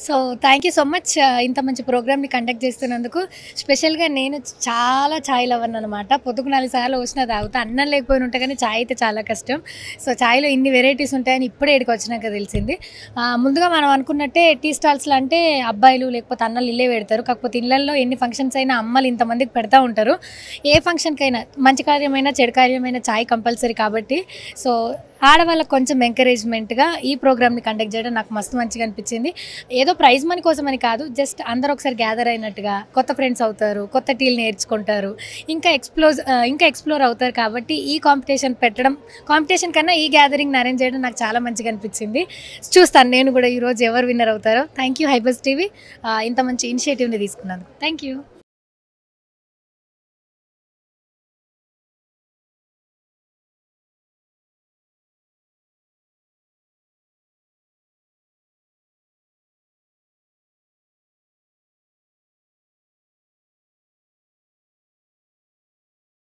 so thank you so much ఇంత మంచి ప్రోగ్రామ్ని కండక్ట్ చేస్తున్నందుకు స్పెషల్గా నేను చాలా ఛాయ్ లవర్ అనమాట పొద్దుకు నాలుగు సార్లు వచ్చినా తాగుతా అన్నం లేకపోయిన ఉంటే కానీ ఛాయ్ అయితే చాలా కష్టం సో ఛాయ్లో ఇన్ని వెరైటీస్ ఉంటాయని ఇప్పుడే ఇక్కడికి వచ్చినాక తెలిసింది ఆ, ముందుగా మనం అనుకున్నట్టే టీ స్టాల్స్లో అంటే అబ్బాయిలు లేకపోతే అన్నలు ఇల్లే పెడతారు కాకపోతే ఇళ్ళల్లో ఎన్ని ఫంక్షన్స్ అయినా అమ్మలు ఇంతమందికి పెడతా ఉంటారు ఏ ఫంక్షన్కైనా మంచి కార్యమైనా చెడు కార్యమైనా ఛాయ్ కంపల్సరీ కాబట్టి సో ఆడవాళ్ళకి కొంచెం ఎంకరేజ్మెంట్గా ఈ ప్రోగ్రామ్ని కండక్ట్ చేయడం నాకు మస్తు మంచిగా అనిపించింది ఏదో ప్రైజ్ మనీ కోసం అని కాదు జస్ట్ అందరూ ఒకసారి గ్యాదర్ అయినట్టుగా కొత్త ఫ్రెండ్స్ అవుతారు కొత్త టీలు నేర్చుకుంటారు ఇంకా ఎక్స్ప్లోజ్ ఇంకా ఎక్స్ప్లోర్ అవుతారు కాబట్టి ఈ కాంపిటీషన్ పెట్టడం కాంపిటీషన్ కన్నా ఈ గ్యాదరింగ్ అరేంజ్ చేయడం నాకు చాలా మంచిగా అనిపించింది చూస్తాను నేను కూడా ఈరోజు ఎవరు విన్నర్ అవుతారో థ్యాంక్ యూ హైబస్ టీవీ ఇంత మంచి ఇనిషియేటివ్ని తీసుకున్నందుకు థ్యాంక్ యూ